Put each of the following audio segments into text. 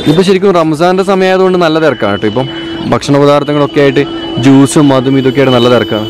ഇപ്പൊ ശരിക്കും റംസാന്റെ സമയമായതുകൊണ്ട് നല്ല തിരക്കാണ് കേട്ടോ ഇപ്പം ഭക്ഷണ പദാർത്ഥങ്ങളൊക്കെ ആയിട്ട് ജ്യൂസും അതും ഇതൊക്കെ ആയിട്ട് നല്ല തിരക്കാണ്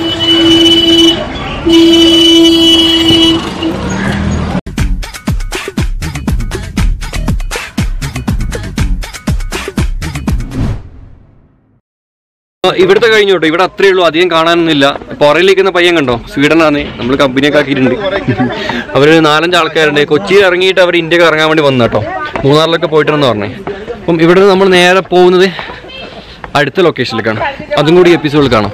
ആ, ഇവിടുത്തെ കഴിഞ്ഞു കേട്ടോ ഇവിടെ അത്രേ ഉള്ളൂ അധികം കാണാനൊന്നുമില്ല പുറയിലിരിക്കുന്ന പയ്യൻ കണ്ടോ സ്വീഡനാണ് നമ്മൾ കമ്പനിയൊക്കെ ആക്കിയിട്ടുണ്ട് അവര് നാലഞ്ച് ആൾക്കാരുണ്ട് കൊച്ചിയിൽ ഇറങ്ങിയിട്ട് അവർ ഇന്ത്യക്ക് ഇറങ്ങാൻ വേണ്ടി വന്നു കേട്ടോ മൂന്നാറിലൊക്കെ പോയിട്ടുണ്ടെന്ന് പറഞ്ഞേ അപ്പം ഇവിടെ നിന്ന് നമ്മൾ നേരെ പോകുന്നത് അടുത്ത ലൊക്കേഷനിലേക്കാണ് അതും കൂടി എപ്പിസോഡിൽ കാണാം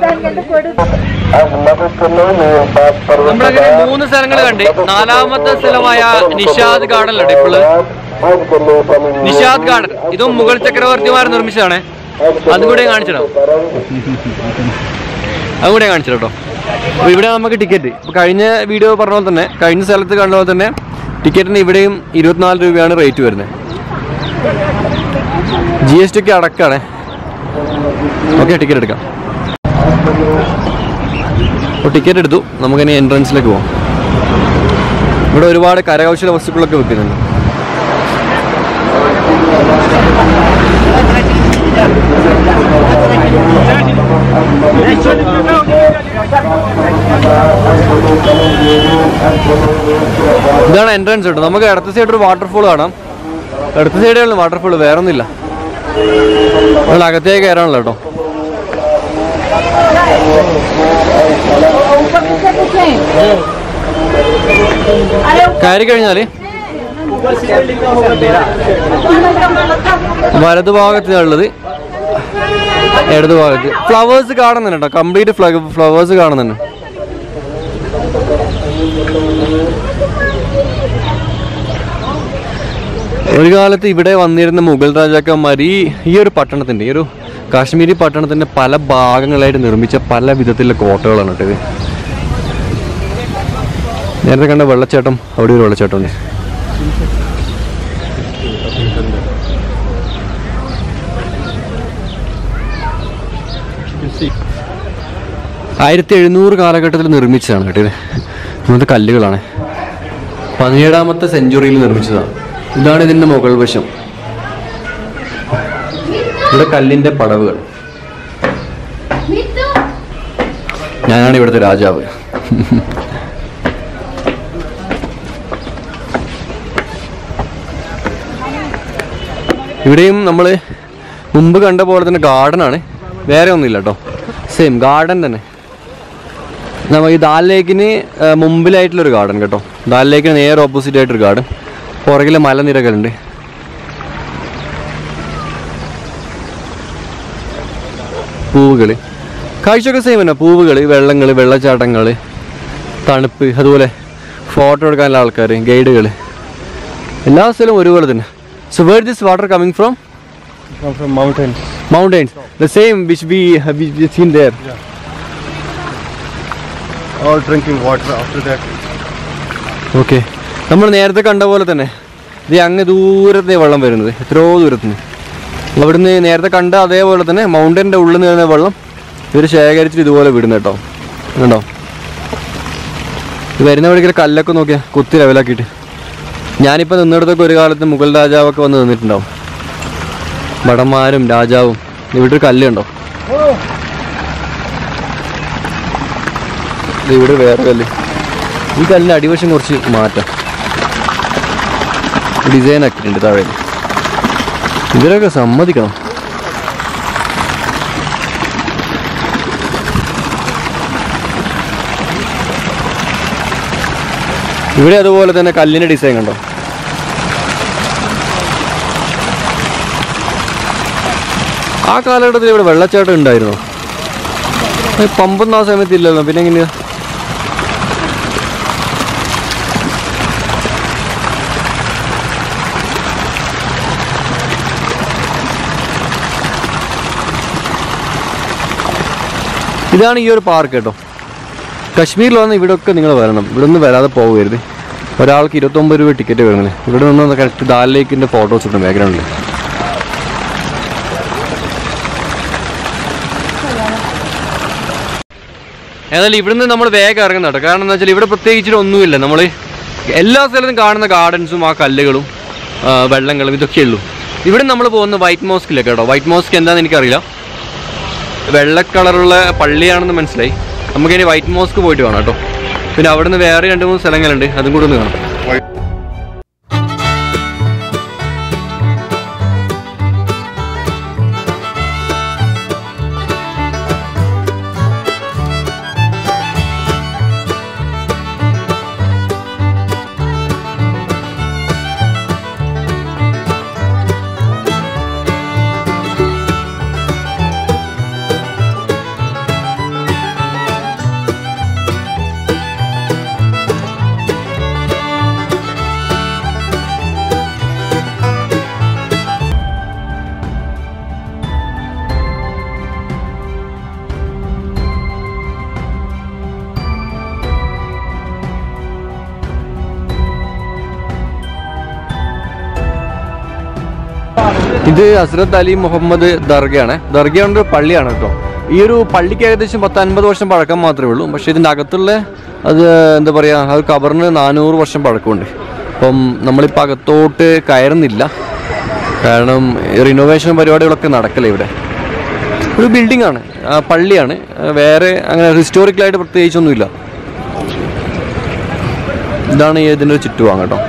നമ്മളങ്ങനെ മൂന്ന് സ്ഥലങ്ങൾ കണ്ട് നാലാമത്തെ സ്ഥലമായ നിഷാദ് ഗാർഡനിലുണ്ട് ഇപ്പോൾ നിഷാദ് ഗാർഡൻ ഇതും മുഗൾ ചക്രവർത്തിമാർ നിർമ്മിച്ചതാണ് അതും കൂടെ കാണിച്ചിടാം അതും കൂടെ കാണിച്ചിടാം കേട്ടോ അപ്പോൾ ഇവിടെ നമുക്ക് ടിക്കറ്റ് ഇപ്പോൾ കഴിഞ്ഞ വീഡിയോ പറഞ്ഞ പോലെ തന്നെ കഴിഞ്ഞ സ്ഥലത്ത് കണ്ട പോലെ തന്നെ ടിക്കറ്റിന് ഇവിടെയും ഇരുപത്തിനാല് രൂപയാണ് റേറ്റ് വരുന്നത് ജി എസ് ടി ഒക്കെ അടക്കാണ് ഓക്കെ ടിക്കറ്റ് എടുക്കാം അപ്പോൾ ടിക്കറ്റ് എടുത്തു നമുക്കിനി എൻട്രൻസിലേക്ക് പോകാം ഇവിടെ ഒരുപാട് കരകൗശല വസ്തുക്കളൊക്കെ വിൽക്കുന്നുണ്ട് ഇതാണ് എൻട്രൻസ് കേട്ടോ നമുക്ക് ഇടത്ത സൈഡ് ഒരു വാട്ടർഫോൾ കാണാം ഇടത്ത സൈഡിലാണ് വാട്ടർഫോൾ വേറെ ഒന്നുമില്ല നമ്മൾ അകത്തേക്ക് കയറാണല്ലോ കേട്ടോ കയറി കഴിഞ്ഞാല് വലതു ഭാഗത്തിനുള്ളത് ഇടതു ഭാഗത്ത് ഫ്ലവേഴ്സ് കാണുന്നുണ്ട് കേട്ടോ കംപ്ലീറ്റ് ഫ്ലവേഴ്സ് കാണുന്നുണ്ട് ഒരു കാലത്ത് ഇവിടെ വന്നിരുന്ന മുഗൾ രാജാക്കന്മാർ ഈ ഈ ഒരു പട്ടണത്തിന്റെ ഈ ഒരു കാശ്മീരി പട്ടണത്തിന്റെ പല ഭാഗങ്ങളായിട്ട് നിർമ്മിച്ച പല വിധത്തിലുള്ള കോട്ടകളാണ് കേട്ടോ ഇത് നേരത്തെ കണ്ട വെള്ളച്ചാട്ടം അവിടെ ഒരു വെള്ളച്ചാട്ടം ഉണ്ട് ആയിരത്തി എഴുന്നൂറ് കാലഘട്ടത്തിൽ നിർമ്മിച്ചതാണ് കേട്ടോ ഇത് ഇങ്ങനത്തെ കല്ലുകളാണ് പതിനേഴാമത്തെ സെഞ്ചുറിയിൽ നിർമ്മിച്ചതാണ് ഇതാണ് ഇതിന്റെ മുകൾ വശം ഇവിടെ കല്ലിന്റെ പടവുകൾ ഞാനാണ് ഇവിടുത്തെ രാജാവ് ഇവിടെയും നമ്മൾ മുമ്പ് കണ്ട പോലെ തന്നെ ഗാർഡൻ ആണ് വേറെ ഒന്നുമില്ല കേട്ടോ സെയിം ഗാർഡൻ തന്നെ നമ്മ ഈ ദാൽ ലേക്കിന് ആ, മുമ്പിലായിട്ടുള്ളൊരു ഗാർഡൻ കേട്ടോ ദാൽ ലേക്കിന് നേരെ ഓപ്പോസിറ്റ് ആയിട്ടൊരു ഗാർഡൻ പുറകിലെ മലനിരകളുണ്ട് പൂവുകൾ കാഴ്ചയൊക്കെ സെയിം തന്നെ പൂവുകൾ വെള്ളങ്ങൾ വെള്ളച്ചാട്ടങ്ങൾ തണുപ്പ് അതുപോലെ ഫോട്ടോ എടുക്കാനുള്ള ആൾക്കാർ ഗൈഡുകൾ എല്ലാ സ്ഥലവും ഒരുപോലെ തന്നെ so where this water coming from Come from mountains. Mountains the same which be we seen there All drinking water after that. Okay നമ്മൾ നേരത്തെ കണ്ട പോലെ തന്നെ ഇത് അങ്ങ് ദൂരത്തെ വെള്ളം വരുന്നത് എത്രയോ ദൂരത്തുനിന്ന് അവിടുന്ന് നേരത്തെ കണ്ട അതേപോലെ തന്നെ മൗണ്ടൻ്റെ ഉള്ളിൽ നിന്ന് വരുന്ന വെള്ളം ഇവർ ശേഖരിച്ചിട്ട് ഇതുപോലെ വിടുന്ന കേട്ടോ കണ്ടോ ഇത് വരുന്ന വഴിക്കൽ കല്ലൊക്കെ നോക്കിയാൽ കുത്തി ലെവലാക്കിയിട്ട് ഞാനിപ്പോൾ നിന്നിടത്തൊക്കെ ഒരു കാലത്ത് മുഗൾ രാജാവൊക്കെ വന്ന് നിന്നിട്ടുണ്ടാവും ഭടന്മാരും രാജാവും ഇവിടെ ഒരു കല്ലുണ്ടോ ദേ ഇവിടെ വേറെ കല്ല് ഈ കല്ലിൻ്റെ അടിവശം കുറച്ച് മാറ്റാം ഡിസൈൻ ആക്കിയിട്ടുണ്ട് താഴെ ഇതിലൊക്കെ സമ്മതിക്കണം ഇവിടെ അതുപോലെ തന്നെ കല്ലിൻ്റെ ഡിസൈൻ കണ്ടോ ആ കാലഘട്ടത്തിൽ ഇവിടെ വെള്ളച്ചാട്ടം ഉണ്ടായിരുന്നോ ഏ, പമ്പൊന്നും ആ സമയത്ത് ഇല്ലല്ലോ പിന്നെ എങ്ങനെയാ ഇതാണ് ഈ ഒരു പാർക്ക് കേട്ടോ കശ്മീരിൽ വന്ന് ഇവിടെ ഒക്കെ നിങ്ങൾ വരണം ഇവിടെ നിന്ന് വരാതെ പോകരുത് ഒരാൾക്ക് ഇരുപത്തൊമ്പത് രൂപ ടിക്കറ്റ് വരുന്നത് ഇവിടെ നിന്ന് കറക്റ്റ് ദാൽ ലേക്കിൻ്റെ ഫോട്ടോസ് കിട്ടും ബാക്ക്ഗ്രൗണ്ടിൽ ഏതായാലും ഇവിടുന്ന് നമ്മൾ വേഗം ഇറങ്ങുന്ന കേട്ടോ കാരണം എന്താ വെച്ചാൽ ഇവിടെ പ്രത്യേകിച്ചിട്ട് ഒന്നുമില്ല നമ്മൾ എല്ലാ സ്ഥലത്തും കാണുന്ന ഗാർഡൻസും ആ കല്ലുകളും ആ, വെള്ളങ്ങളും ഇതൊക്കെ ഉള്ളൂ ഇവിടെ നമ്മൾ പോകുന്ന വൈറ്റ് മോസ്കിലേക്ക് കേട്ടോ വൈറ്റ് മോസ്ക് എന്താണെന്ന് എനിക്കറിയില്ല വെള്ള കളറുള്ള പള്ളിയാണെന്ന് മനസ്സിലായി നമുക്കിനി വൈറ്റ് മോസ്ക് പോയിട്ട് കാണാം കേട്ടോ പിന്നെ അവിടുന്ന് വേറെ രണ്ട് മൂന്ന് സ്ഥലങ്ങളുണ്ട് അതും കൂടെ ഒന്ന് കാണാം ഇത് ഹസ്രത്ത് അലി മുഹമ്മദ് ദർഗയാണ് ദർഗയാണ് ഒരു പള്ളിയാണ് കേട്ടോ ഈ ഒരു പള്ളിക്ക് ഏകദേശം പത്ത് അൻപത് വർഷം പഴക്കം മാത്രമേ ഉള്ളൂ പക്ഷേ ഇതിൻ്റെ അകത്തുള്ള അത് എന്താ പറയുക അത് കബറിന് നാനൂറ് വർഷം പഴക്കമുണ്ട് അപ്പം നമ്മളിപ്പോൾ അകത്തോട്ട് കയറുന്നില്ല കാരണം റിനോവേഷൻ പരിപാടികളൊക്കെ നടക്കല ഇവിടെ ഒരു ബിൽഡിംഗ് ആണ് ആ, പള്ളിയാണ് ആ, വേറെ അങ്ങനെ ഹിസ്റ്റോറിക്കലായിട്ട് പ്രത്യേകിച്ചൊന്നുമില്ല ഇതാണ് ഈ ഇതിൻ്റെ ഒരു ചുറ്റുപാങ്ങ് കേട്ടോ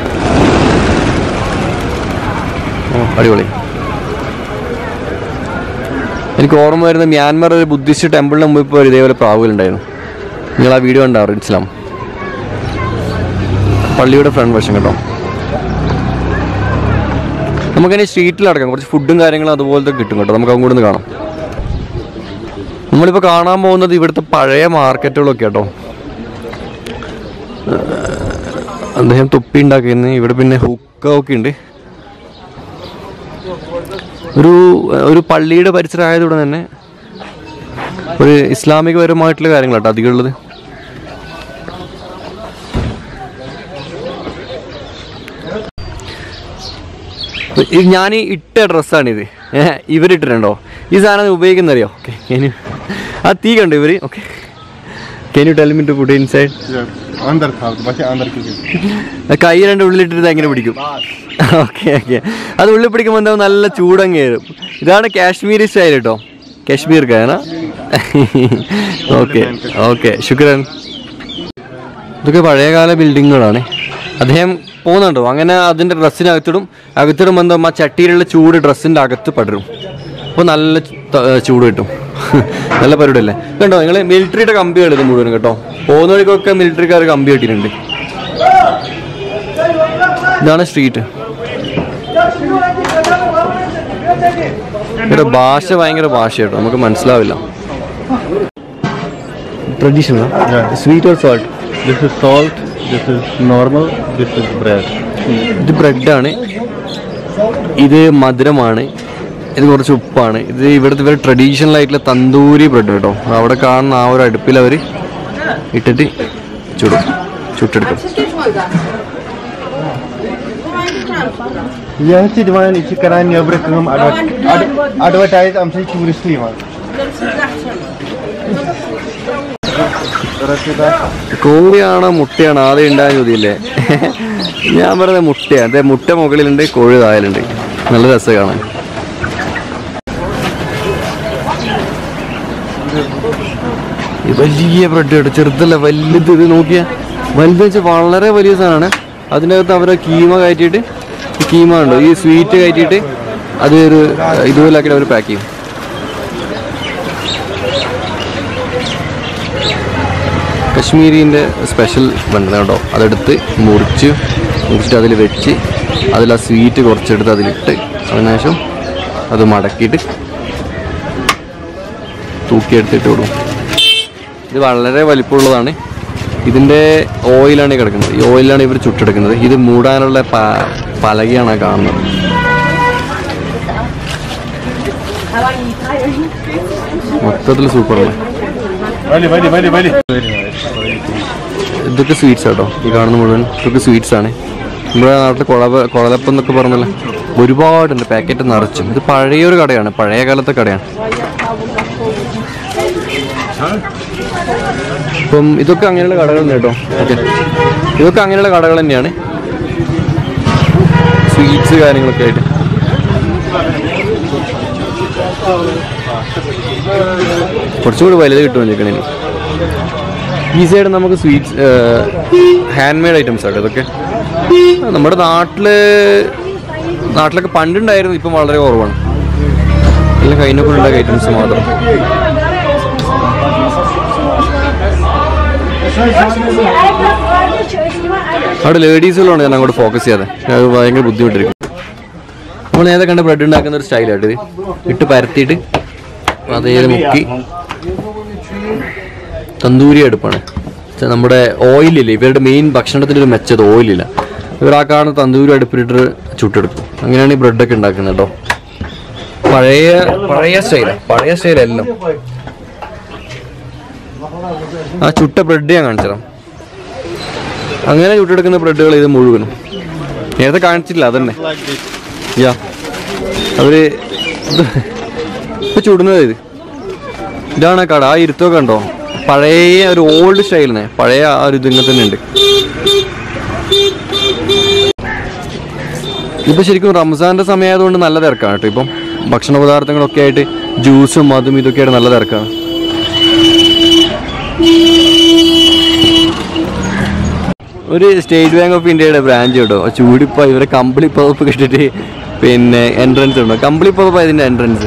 ഓ, അടിപൊളി എനിക്ക് ഓർമ്മ വരുന്ന മ്യാൻമർ ഒരു ബുദ്ധിസ്റ്റ് ടെമ്പിളിന് മുമ്പ് ഇപ്പോൾ ഇതേപോലെ പ്രാവുകളുണ്ടായിരുന്നു നിങ്ങൾ ആ വീഡിയോ ഉണ്ടാവും ഇസ്ലാം പള്ളിയുടെ ഫ്രണ്ട് വശം കേട്ടോ നമുക്കതിന് സ്ട്രീറ്റിൽ അടക്കാം കുറച്ച് ഫുഡും കാര്യങ്ങളും അതുപോലത്തെ കിട്ടും കേട്ടോ നമുക്ക് അതും കൂടെ ഒന്ന് കാണാം നമ്മളിപ്പോൾ കാണാൻ പോകുന്നത് ഇവിടുത്തെ പഴയ മാർക്കറ്റുകളൊക്കെ കേട്ടോ അദ്ദേഹം തൊപ്പി ഉണ്ടാക്കുന്നത് ഇവിടെ പിന്നെ ഹുക്ക ഒക്കെ ഉണ്ട് ഒരു ഒരു പള്ളിയുടെ പരിസരം ആയതുകൊണ്ട് തന്നെ ഒരു ഇസ്ലാമികപരമായിട്ടുള്ള കാര്യങ്ങളാട്ടോ അധികം ഉള്ളത് ഞാൻ ഇട്ട ഡ്രസ്സാണിത് ഏഹ് ഇവരിട്ടിട്ടുണ്ടോ ഈ സാധനം ഉപയോഗിക്കുന്നറിയോ ഓക്കെ ആ തീ കണ്ടോ ഇവര് okay can you tell me to put inside Yeah, अंदर था बच्चे अंदर की കൈ രണ്ട് ഉള്ളിലിട്ടിട്ട് എങ്ങനെ പിടിക്കും ഓക്കെ ഓക്കെ അത് ഉള്ളിൽ പിടിക്കുമ്പോൾ എന്താ നല്ല ചൂടങ്ങ് കയറും ഇതാണ് കാശ്മീരി സ്റ്റൈൽ കേട്ടോ കാശ്മീർ കാന ഓക്കെ ഓക്കെ ശുക്രൻ ഇതൊക്കെ പഴയകാല ബിൽഡിങ്ങുകളാണ് അദ്ദേഹം പോകുന്നുണ്ടോ അങ്ങനെ അതിൻ്റെ ഡ്രസ്സിനകത്തിടും അകത്തിടുമ്പോൾ എന്താ ആ ചട്ടിയിലുള്ള ചൂട് ഡ്രസ്സിൻ്റെ അകത്ത് പടരും അപ്പോൾ നല്ല ത- ചൂട് കിട്ടും നല്ല പരിപാടിയല്ലേ കണ്ടോ നിങ്ങൾ മിലിറ്ററിയുടെ കമ്പികൾ ഇത് മുഴുവൻ കേട്ടോ പോകുന്ന വഴിക്കൊക്കെ മിലിറ്ററിക്കാർ കമ്പി കെട്ടിയിട്ടുണ്ട് ഇതാണ് സ്ട്രീറ്റ് ഇവിടെ ഭാഷ ഭയങ്കര ഭാഷ കേട്ടോ നമുക്ക് മനസ്സിലാവില്ല traditional sweet or salt This is salt, this is normal, this is bread. ഇത് ബ്രെഡാണ് ഇത് മധുരമാണ് ഇത് കുറച്ച് ഉപ്പാണ് ഇത് ഇവിടുത്തെ ഇവർ ട്രഡീഷണൽ ആയിട്ടുള്ള തന്തൂരി ബ്രെഡ് കേട്ടോ അവിടെ കാണുന്ന ആ ഒരു അടുപ്പിൽ അവർ ഇട്ടിട്ട് ചുടും ചുട്ടെടുക്കും यांची डिमांड इची करा नेबर कम advertise आमचे टुरिस्ट इवन കോഴിയാണോ മുട്ടയാണോ ആദ്യം ഉണ്ടായ ചോദ്യമില്ലേ ഞാൻ പറയുന്നത് മുട്ടയാണ് അതെ മുട്ട മുകളിലുണ്ട് കോഴി തായലുണ്ട് നല്ല രസം കാണാൻ ഈ വലിയ ബ്രെഡ് കേട്ടോ ചെറുതല്ല വലുത് ഇത് നോക്കിയാ വലുത് വെച്ചാൽ വളരെ വലിയ സാധനമാണ് അതിനകത്ത് അവർ കീമ കയറ്റിയിട്ട് ഈ കീമ ഉണ്ടോ ഈ സ്വീറ്റ് കയറ്റിയിട്ട് അത് ഒരു ഇതുപോലെ ആക്കിയിട്ട് അവർ പാക്ക് ചെയ്യും കശ്മീരിൻ്റെ സ്പെഷ്യൽ ബണ്ടന കേട്ടോ അതെടുത്ത് മുറിച്ച് മുറിച്ചിട്ട് അതിൽ വെച്ച് അതിൽ ആ സ്വീറ്റ് കുറച്ചെടുത്ത് അതിലിട്ട് അതിനുശേഷം അത് മടക്കിയിട്ട് തൂക്കിയെടുത്തിട്ട് വിടും ഇത് വളരെ വലിപ്പമുള്ളതാണ് ഇതിൻ്റെ ഓയിലാണ് ഈ കിടക്കുന്നത് ഈ ഓയിലാണ് ഇവർ ചുട്ടെടുക്കുന്നത് ഇത് മൂടാനുള്ള പ- പലകയാണ് ആ കാണുന്നത് മൊത്തത്തിൽ സൂപ്പറാണ് वली वली वली वली ഇതൊക്കെ സ്വീറ്റ്സ് ആട്ടോ ഈ കാണുന്ന മുഴുവൻ ഇതൊക്കെ സ്വീറ്റ്സ് ആണ് നമ്മുടെ നാട്ടിൽ കുളവ കുളലപ്പം എന്നൊക്കെ പറഞ്ഞല്ലോ ഒരുപാടുണ്ട് പാക്കറ്റ് നിറച്ചും ഇത് പഴയൊരു കടയാണ് പഴയ കാലത്തെ കടയാണ് ഇപ്പം ഇതൊക്കെ അങ്ങനെയുള്ള കടകളുണ്ട് കേട്ടോ ഓക്കെ ഇതൊക്കെ അങ്ങനെയുള്ള കടകൾ തന്നെയാണ് സ്വീറ്റ്സ് കാര്യങ്ങളൊക്കെ ആയിട്ട് കുറച്ചുകൂടി വലുത് കിട്ടുമോ ചിക്കണിന് ഈ സൈഡ് നമുക്ക് സ്വീറ്റ്സ് ഹാൻഡ് മെയ്ഡ് ഐറ്റംസ് ആട്ടോ ഇതൊക്കെ നമ്മുടെ നാട്ടില് നാട്ടിലൊക്കെ പണ്ടുണ്ടായിരുന്നു ഇപ്പം വളരെ കുറവാണ് എല്ലാം കൈനൊക്കെ ഉണ്ടാക്കിയ ഐറ്റംസ് മാത്രം അവിടെ ലേഡീസുകളാണ് ഞാൻ അങ്ങോട്ട് ഫോക്കസ് ചെയ്യാതെ അത് ഭയങ്കര ബുദ്ധിമുട്ടിരിക്കും നമ്മൾ നേരത്തെ കണ്ട ബ്രെഡ് ഉണ്ടാക്കുന്ന ഒരു സ്റ്റൈലായിട്ട് ഇത് ഇട്ട് പരത്തിയിട്ട് അതേ മുക്കി തന്തൂരി അടുപ്പാണ് ചെ- നമ്മുടെ ഓയിലില്ല ഇവരുടെ മെയിൻ ഭക്ഷണത്തിൻ്റെ ഒരു മെച്ചത് ഓയിലില്ല ഇവർ ആ കാണുന്ന തന്തൂരി അടുപ്പിലിട്ട് ചുട്ടെടുക്കും അങ്ങനെയാണ് ഈ ബ്രെഡൊക്കെ ഉണ്ടാക്കുന്നത് കേട്ടോ പഴയ പഴയ സ്റ്റൈല പഴയ സ്റ്റൈലെല്ലാം ആ ചുട്ട ബ്രെഡ് ഞാൻ കാണിച്ചതാ അങ്ങനെ ചുട്ടെടുക്കുന്ന ബ്രെഡുകൾ ഇത് മുഴുവനും നേരത്തെ കാണിച്ചില്ല അതന്നെ യാ അവര് ഇത് ഇപ്പൊ ചുടുന്നത് ഇത് ഇതാണ് ആ കട ആ ഇരുത്തൊക്കെ ഉണ്ടോ പഴയ ഒരു ഓൾഡ് സ്റ്റൈലിനെ പഴയ ആ ഒരു ഇത് ഇങ്ങനെ തന്നെ ഉണ്ട് ഇപ്പൊ ശരിക്കും റംസാന്റെ സമയമായതുകൊണ്ട് നല്ല തിരക്കാണ് കേട്ടോ ഇപ്പം ഭക്ഷണ പദാർത്ഥങ്ങളൊക്കെ ആയിട്ട് ജ്യൂസും അതും ഇതൊക്കെ ആയിട്ട് നല്ല തിരക്കാണ് ഒരു സ്റ്റേറ്റ് ബാങ്ക് ഓഫ് ഇന്ത്യയുടെ ബ്രാഞ്ച് കേട്ടോ ചൂടിപ്പോ ഇവരെ കമ്പിളി പതപ്പ് കിട്ടിട്ട് പിന്നെ എൻട്രൻസ് ഉണ്ടോ കമ്പിളി പതപ്പ് ഇതിന്റെ എൻട്രൻസ്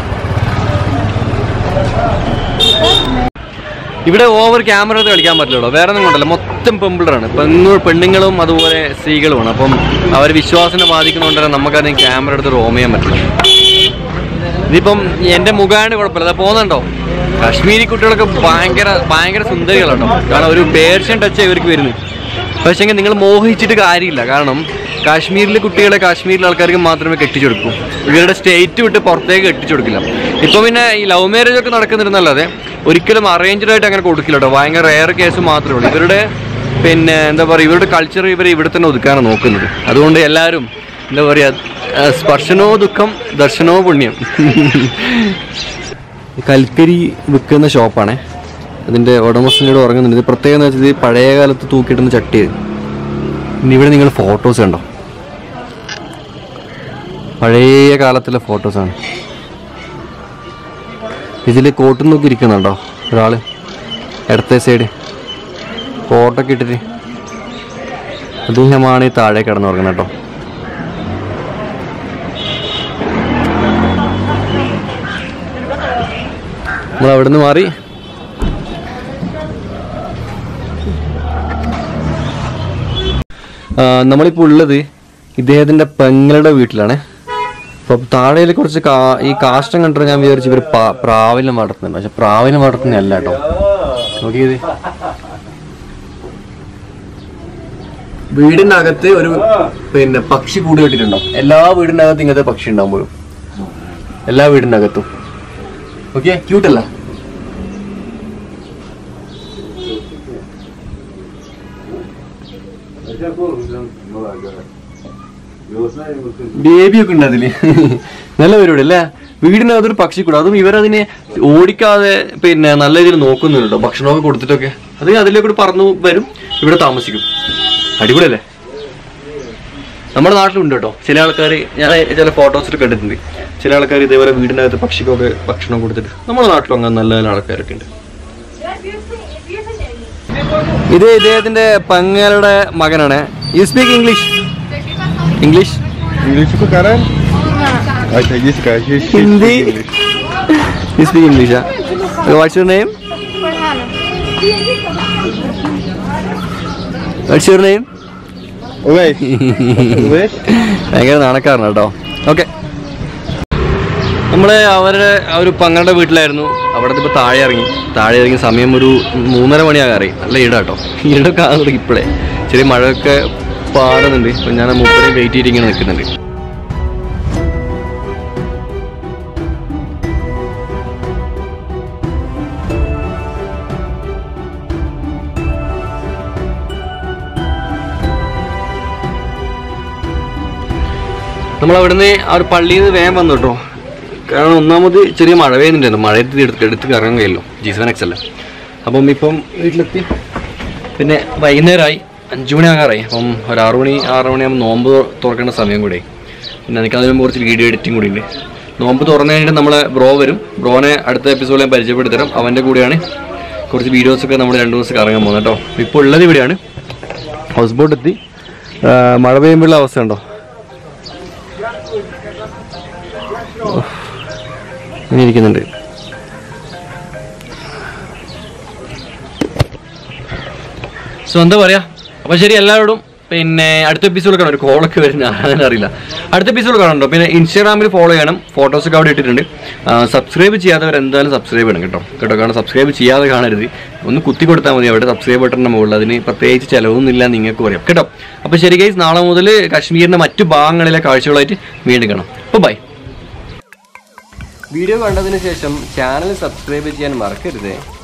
ഇവിടെ ഓവർ ക്യാമറ എടുത്ത് കളിക്കാൻ പറ്റില്ലല്ലോ വേറെ ഒന്നും കൊണ്ടല്ല മൊത്തം പെമ്പിളറാണ് പെണ്ണു പെണ്ണുങ്ങളും അതുപോലെ സ്ത്രീകളുമാണ് അപ്പം അവർ വിശ്വാസനെ ബാധിക്കുന്നതുകൊണ്ട് തന്നെ നമുക്കതിന് ക്യാമറ എടുത്ത് റോം ചെയ്യാൻ പറ്റില്ല ഇതിപ്പം എൻ്റെ മുഖമാണ് കുഴപ്പമില്ല അതാ പോകുന്നുണ്ടോ കാശ്മീരി കുട്ടികളൊക്കെ ഭയങ്കര ഭയങ്കര സുന്ദരികളാട്ടോ കാരണം ഒരു പേർഷ്യൻ ടച്ച് ഇവർക്ക് വരുന്നത് പക്ഷേങ്കിൽ നിങ്ങൾ മോഹിച്ചിട്ട് കാര്യമില്ല കാരണം കാശ്മീരിലെ കുട്ടികളെ കാശ്മീരിലെ ആൾക്കാർക്ക് മാത്രമേ കെട്ടിച്ചെടുക്കൂ ഇവരുടെ സ്റ്റേറ്റ് വിട്ട് പുറത്തേക്ക് കെട്ടിച്ചെടുക്കില്ല ഇപ്പൊ പിന്നെ ഈ ലവ് മാരേജ് ഒക്കെ നടക്കുന്നിരുന്നല്ലാതെ ഒരിക്കലും അറേഞ്ച്ഡ് ആയിട്ട് അങ്ങനെ കൊടുക്കില്ല കേട്ടോ ഭയങ്കര റെയർ കേസ് മാത്രമേ ഉള്ളൂ ഇവരുടെ പിന്നെ എന്താ പറയുക ഇവരുടെ കൾച്ചർ ഇവർ ഇവിടെ തന്നെ ഒതുക്കാനാണ് നോക്കുന്നത് അതുകൊണ്ട് എല്ലാവരും എന്താ പറയുക സ്പർശനോ ദുഃഖം ദർശനോ പുണ്യം കൽക്കരി വിൽക്കുന്ന ഷോപ്പാണേ അതിൻ്റെ ഉടമസ്ഥനോട് ഉറങ്ങുന്നുണ്ട് ഇത് പ്രത്യേകം എന്ന് വെച്ചാൽ ഇത് പഴയ കാലത്ത് തൂക്കിയിടുന്ന ചട്ടി ഇനി ഇവിടെ നിങ്ങൾ ഫോട്ടോസ് കണ്ടോ പഴയ കാലത്തിലെ ഫോട്ടോസാണ് ഇതിൽ കോട്ടും നോക്കി ഇരിക്കുന്നുണ്ടോ ഒരാള് ഇടത്തെ സൈഡ് കോട്ടൊക്കെ ഇട്ടിട്ട് അദ്ദേഹമാണ് ഈ താഴെ കിടന്നുറങ്ങുന്നത് കേട്ടോ നമ്മൾ അവിടെ നിന്ന് മാറി ആ, നമ്മളിപ്പോൾ ഉള്ളത് ഇദ്ദേഹത്തിന്റെ പെങ്ങളുടെ വീട്ടിലാണ് അപ്പൊ താഴെയിൽ കുറച്ച് കാ- ഈ കാഷ്ടം കണ്ടിട്ട് ഞാൻ വിചാരിച്ചു ഇവർ പ്രാവിനെ വളർത്തുന്നുണ്ട് പക്ഷെ പ്രാവിനെ വളർത്തുന്നതല്ല കേട്ടോ നോക്കിയത് വീടിന്റെ അകത്ത് ഒരു പിന്നെ പക്ഷി കൂട് കെട്ടിട്ടുണ്ടോ എല്ലാ വീടിന്റെ അകത്ത് ഇങ്ങനത്തെ പക്ഷി ഉണ്ടാവും പോലും എല്ലാ വീടിന്റെ അകത്തും ഓക്കെ ക്യൂട്ടല്ല ബേബി ഒക്കെ ഉണ്ട് അതില് നല്ല പരിപാടി അല്ലേ വീടിനകത്തൊരു പക്ഷി കൂടെ അതും ഇവരതിനെ ഓടിക്കാതെ പിന്നെ നല്ല രീതിയിൽ നോക്കുന്നുണ്ട് കേട്ടോ ഭക്ഷണമൊക്കെ കൊടുത്തിട്ടൊക്കെ അത് അതിലേക്കൂടെ പറന്നു വരും ഇവിടെ താമസിക്കും അടിപൊളിയല്ലേ നമ്മുടെ നാട്ടിലുണ്ട് കേട്ടോ ചില ആൾക്കാർ ഞാൻ ചില ഫോട്ടോസിൽ കണ്ടിട്ടുണ്ട് ചില ആൾക്കാർ ഇതേപോലെ വീടിനകത്ത് പക്ഷിക്കൊക്കെ ഭക്ഷണം കൊടുത്തിട്ട് നമ്മുടെ നാട്ടിലും അങ്ങനെ നല്ല നല്ല ആൾക്കാരൊക്കെ ഉണ്ട് ഇത് ഇദ്ദേഹത്തിന്റെ പങ്ങയുടെ മകനാണ് you speak English English English को कर रहा है अच्छा ये सिखा ये हिंदी യു സ്പീക്ക് ഇംഗ്ലീഷാ what's your name what's your name ओए ओए ഭയങ്കര നാണക്കാരനാണ് കേട്ടോ ഓക്കെ നമ്മൾ അവരുടെ ആ ഒരു പങ്ങളുടെ വീട്ടിലായിരുന്നു അവിടെ ഇപ്പോൾ താഴെ ഇറങ്ങി താഴെ ഇറങ്ങി സമയം ഒരു മൂന്നര മണിയാകാറി നല്ല ഇട കേട്ടോ ഇടൊക്കെ ആകാൻ തുടങ്ങി ഇപ്പോഴേ ചെറിയ മഴയൊക്കെ പാടുന്നുണ്ട് അപ്പം ഞാൻ മുപ്പരെ വെയിറ്റ് ചെയ്തിട്ട് ഇങ്ങനെ നിൽക്കുന്നുണ്ട് നമ്മൾ അവിടുന്ന് ആ ഒരു പള്ളിയിൽ നിന്ന് വേഗം വന്നു കേട്ടോ കാരണം ഒന്നാമത് ചെറിയ മഴ പെയ്യുന്നുണ്ടായിരുന്നു മഴയത്ത് എടുത്ത് എടുത്ത് കറങ്ങാൻ കഴിയല്ലോ ജി സെവൻ എക്സ് അല്ല അപ്പം ഇപ്പം വീട്ടിലെത്തി പിന്നെ വൈകുന്നേരമായി അഞ്ചു മണി ആകാറായി അപ്പം ഒരു ആറു മണി ആറ് മണിയാകുമ്പോൾ നോമ്പ് തുറക്കേണ്ട സമയം കൂടെ പിന്നെ എനിക്ക് അതിന് മുമ്പ് കുറച്ച് വീഡിയോ എഡിറ്റിംഗ് കൂടി ഉണ്ട് നോമ്പ് തുറന്നു കഴിഞ്ഞിട്ട് നമ്മളെ ബ്രോ വരും ബ്രോനെ അടുത്ത എപ്പിസോഡിൽ ഞാൻ പരിചയപ്പെടുത്തി തരാം അവൻ്റെ കൂടെയാണ് കുറച്ച് വീഡിയോസൊക്കെ നമ്മൾ രണ്ട് ദിവസം കറങ്ങാൻ പോകുന്നത് കേട്ടോ ഇപ്പോൾ ഉള്ളത് ഇവിടെയാണ് ഹൗസ് ബോട്ട് എത്തി ആ, മഴ പെയ്യുമ്പോഴുള്ള അവസ്ഥ ഉണ്ടോ ഇങ്ങനെ ഇരിക്കുന്നുണ്ട് സോ എന്താ പറയാ അപ്പൊ ശരി എല്ലാവരോടും പിന്നെ അടുത്ത എപ്പിസോഡ് കാണാം ഒരു കോളൊക്കെ വരുന്ന ആരാധന അറിയില്ല അടുത്ത എപ്പിസോഡ് കാണുന്നുണ്ടോ പിന്നെ ഇൻസ്റ്റാഗ്രാമിൽ ഫോളോ ചെയ്യണം ഫോട്ടോസൊക്കെ അവിടെ ഇട്ടിട്ടുണ്ട് സബ്സ്ക്രൈബ് ചെയ്യാത്തവർ എന്തായാലും സബ്സ്ക്രൈബ് ചെയ്യണം കേട്ടോ കേട്ടോ കാരണം സബ്സ്ക്രൈബ് ചെയ്യാതെ കാണരുത് ഒന്ന് കുത്തി കൊടുത്താൽ മതി അവിടെ സബ്സ്ക്രൈബ് ബട്ടണിന്റെ മുകളിൽ അതിന് പ്രത്യേകിച്ച് ചിലവൊന്നുമില്ല നിങ്ങൾക്ക് പറയാം കേട്ടോ അപ്പോൾ ശരി ഗൈസ് നാളെ മുതൽ കാശ്മീരിന്റെ മറ്റു ഭാഗങ്ങളിലെ കാഴ്ചകളായിട്ട് വീണ്ടും കാണാം അപ്പോൾ ബൈ വീഡിയോ കണ്ടതിന് ശേഷം ചാനൽ സബ്സ്ക്രൈബ് ചെയ്യാൻ മറക്കരുത്